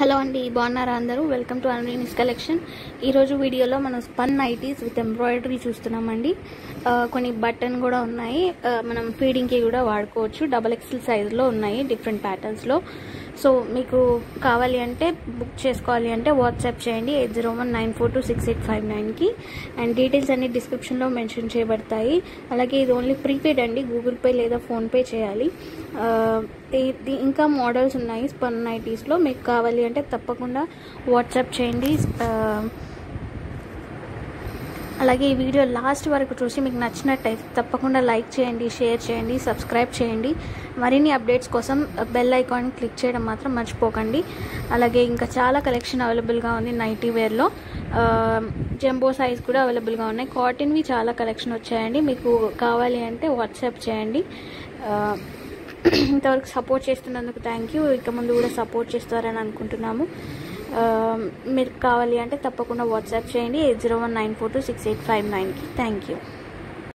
hello అండి బాగున్నారా అందరూ వెల్కమ్ టు అన్రీనిస్ కలెక్షన్ ఈరోజు వీడియోలో మనం స్పన్ నైటీస్ విత్ ఎంబ్రాయిడరీ చూస్తున్నామండి ఆ, కొన్ని బటన్ కూడా ఉన్నాయి ఆ, మనం ఫీడింగ్కి కూడా వాడుకోవచ్చు డబల్ ఎక్స్ఎల్ సైజులో ఉన్నాయి డిఫరెంట్ ప్యాటర్న్స్లో సో మీకు కావాలి అంటే బుక్ చేసుకోవాలి అంటే వాట్సాప్ చేయండి eight zero one nine four two six eight five నైన్కి అండ్ డీటెయిల్స్ అన్ని డిస్క్రిప్షన్లో మెన్షన్ చేయబడతాయి అలాగే ఇది ఓన్లీ ప్రీపెయిడ్ అండి గూగుల్ పే లేదా ఫోన్పే చేయాలి ఆ, ఇది ఇంకా మోడల్స్ ఉన్నాయి స్పన్ నైటీస్లో మీకు కావాలి అంటే తప్పకుండా వాట్సాప్ చేయండి ఆ, అలాగే ఈ వీడియో లాస్ట్ వరకు చూసి మీకు నచ్చినట్టయితే తప్పకుండా లైక్ చేయండి షేర్ చేయండి సబ్స్క్రైబ్ చేయండి మరిన్ని అప్డేట్స్ కోసం బెల్ ఐకాన్ క్లిక్ చేయడం మాత్రం మర్చిపోకండి అలాగే ఇంకా చాలా కలెక్షన్ అవైలబుల్గా ఉంది నైటీ వేర్లో జంబో సైజ్ కూడా అవైలబుల్గా ఉన్నాయి కాటన్వి చాలా కలెక్షన్ వచ్చాయండి మీకు కావాలి అంటే వాట్సాప్ చేయండి ఆ, ఇంతవరకు సపోర్ట్ చేస్తున్నందుకు థ్యాంక్ యూ ఇక ముందు కూడా సపోర్ట్ చేస్తారని అనుకుంటున్నాము ఆ, మీరు కావాలి అంటే తప్పకుండా వాట్సాప్ చేయండి eight zero one nine four two six eight five నైన్కి థ్యాంక్ యూ